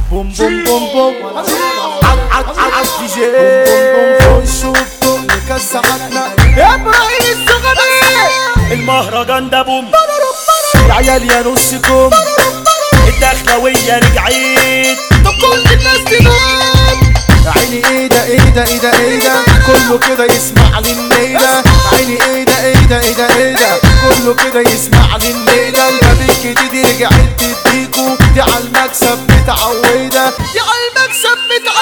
بوم بوم بوم بوم عد عد عد عد دي جي بوم بوم بوم خش وبطق كسحتنا يا ابراهيم السغبي المهرجان ده بوم يا عيال يا نصكم الدخلوية رجعت طب كل الناس تنام عيني ايه ده ايه ده ايه ده ايه ده كله كده يسمع لي النيلة عيني ايه ده ايه ده ايه ده ايه ده كله كده يسمع لي النيلة الباب الجديد رجعت تديكوا دي على المكسب متعودة دي على المكسب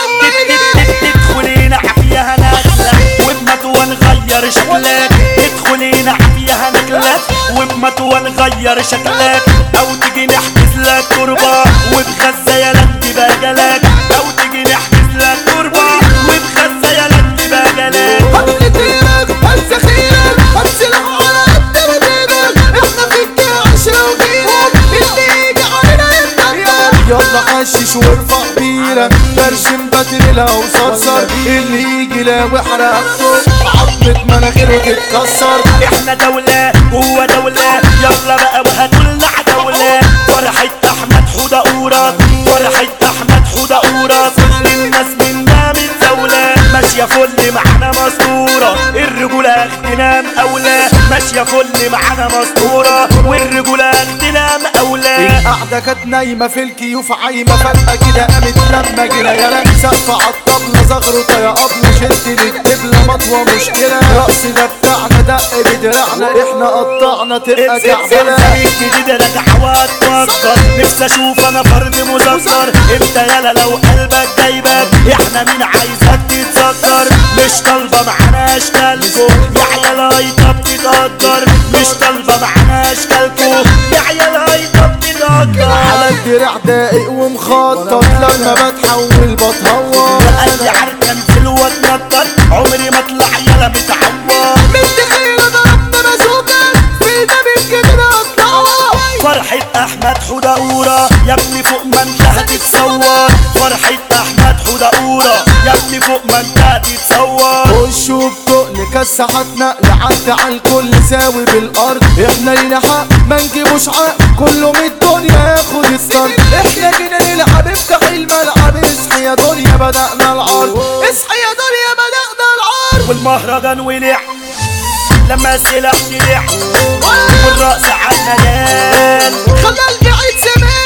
متعودة ادخلينا عافية هناكلك وبمت ونغير شكلك ادخلينا عافية هناكلك وبمت ونغير شكلك او تيجي نحجز لك تربة وبخزة يا لندي بجلك او تيجي نحجز لك تربة وبخزة يا لندي بجلك هتلتينك هتسخينك هتسلح على قد مدينك احنا فيك عشرة وغيرك اللي يجي علينا يتنطط يلا حشش وارفع بيرة برشم باتريلا وصرصر اللي يجي لا وحرقته عظمة مناخيره تتكسر احنا دولة هو دولة يلا بقى وهتولع دولة فرحة احمد حودة اورا فرحة احمد حودة اورا كل الناس منا متزولة ماشية فل معانا مسطورة الرجولة اغتنام اولى ماشية فل معانا مسطورة والرجولة اغتنام اولى القعدة كانت نايمة في الكيوف عايمة فجأة كده قامت لما جينا يا سقف عالطبلة زغرطة يا أبلة شد للدبلة مطوة مشكلة رقص ده بتاعنا دق بدراعنا احنا قطعنا تبقى كعبلة جديد رجع واتفكر نفسي اشوف انا فرد مذكر انت يالا لو قلبك جايبك احنا مين عايزك تتذكر مش طالبه معانا اشكالكو يا عيال هايطه بتتقدر مش طالبه معانا اشكالكو يا عيال هايطه بتتقدر على الدراع داقق ومخطط لما بتحول بتهور قلبي عركن في الواد نطط عمري ما اطلع يالا متعور متخيلة ضربنا بازوكا في دمك كده اطلعوا فرحة أحمد حداورة يا ابني فوق ما انت هتتصور فرحة أحمد حداورة يا ابني فوق ما انت هتتصور خش وبتقل كسحتنا لعد على الكل ساوي بالارض احنا لينا حق ما نجيبوش عق كله من الدنيا ياخد الصرد احنا جينا نلعب افتح الملعب اصحي يا دنيا بدأنا العرض اصحي يا دنيا بدأنا العرض والمهرجان ولع لما السلاح طلع والرقص على المجال خلى البعيد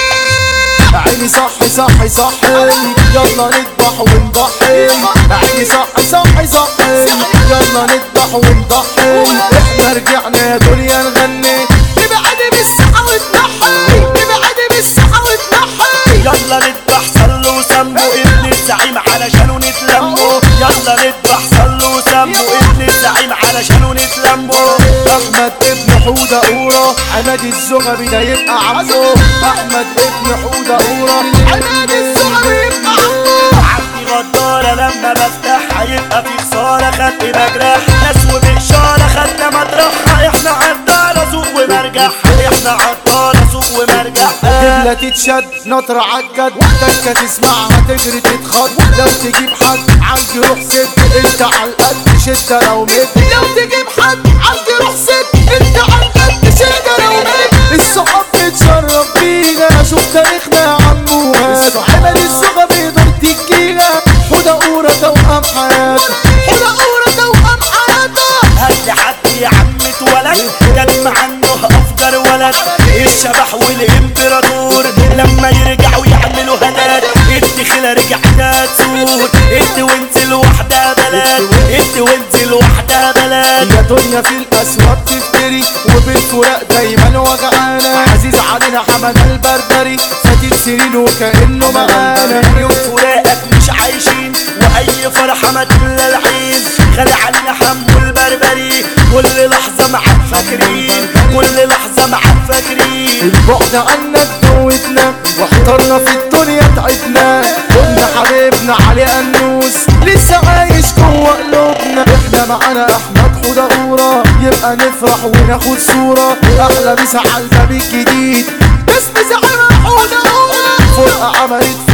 سماع عيني صحي صحي صحي يلا نذبح ونضحي عيني صحي صحي صحي يلا نذبح ونضحي احنا رجعنا يا دنيا نغني ابعدي بالساحة وتنحي ابعدي بالساحة وتنحي يلا نذبح صلوا وسموا ابن الزعيم علشانه نتلموا يلا نذبح صلوا وسموا ابن الزعيم علشانه نتلموا احمد ابن حودة قورة عماد الزغبي ده يبقى عمو احمد ابن حودة قورة عماد الزغبي يبقى عمو عندي غدارة لما بفتحها يبقى في خسارة خدت مجرح ناس وبإشارة خدنا مطرحها احنا عطارة سوق ومرجح احنا عطارة سوق ومرجح دبلة تتشد نطرة عالجد تكة تسمعها تجري تتخض لو تجيب حد عالجروح سد انت عالقد شدة لو مد لو تجيب حد عالجروح سد انت عالقد شدة لو مد الصحاب بتشرف بينا شوف تاريخنا يا عموها عمل الزغبي دور تجينا حودة قورة توأم حياتك حودة قورة توأم حياتك هات حد يا عم اتولد جد عنه افجر ولد الشبح والامبراطور لما يرجعوا يعملوا هداد الدخلة رجعت تسود انت وانت لوحدها بلد انت وانت لوحدها بلد يا دنيا في الأسواق تفتري وبالفراق دايما وجعانا عزيز علينا حمد البربري فاتت سنين وكأنه معانا يوم فراقك مش عايشين واي فرحة ما تملى العين غالي علينا حمو البربري كل لحظة معاك فاكرين كل لحظة معاك فاكرين البعد عنك دوتنا واحترنا في الدنيا تعبنا كنا حبيبنا علي أنوس لسه عايش جوه قلوبنا احنا معانا احمد حدقورة يبقى نفرح وناخد صورة احلى مسا على الباب الجديد بس مسا على حدقورة فرقة عملت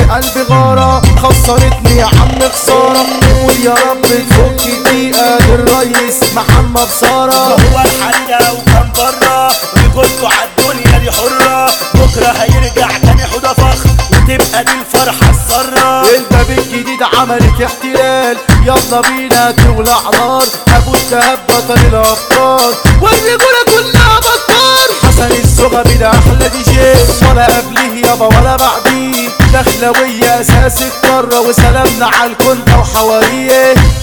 قلبي غارة خسرتني يا عم خسارة قول يا رب تفك دقيقة للريس محمد سارة هو الحريقة وكان برا رجولته عالدنيا دي حرة بكرة هيرجع تاني حوضة فخر وتبقى دي الفرحة السرة الباب الجديد عملت احتلال يلا بينا تولع نار ابو الدهب بطل الابطال والرجوله كلها بطال حسن الزغبي ده احلى دي جي ولا قبليه يابا ولا بعديه دخلوية اساس القارة وسلامنا على الكنتة وحواليه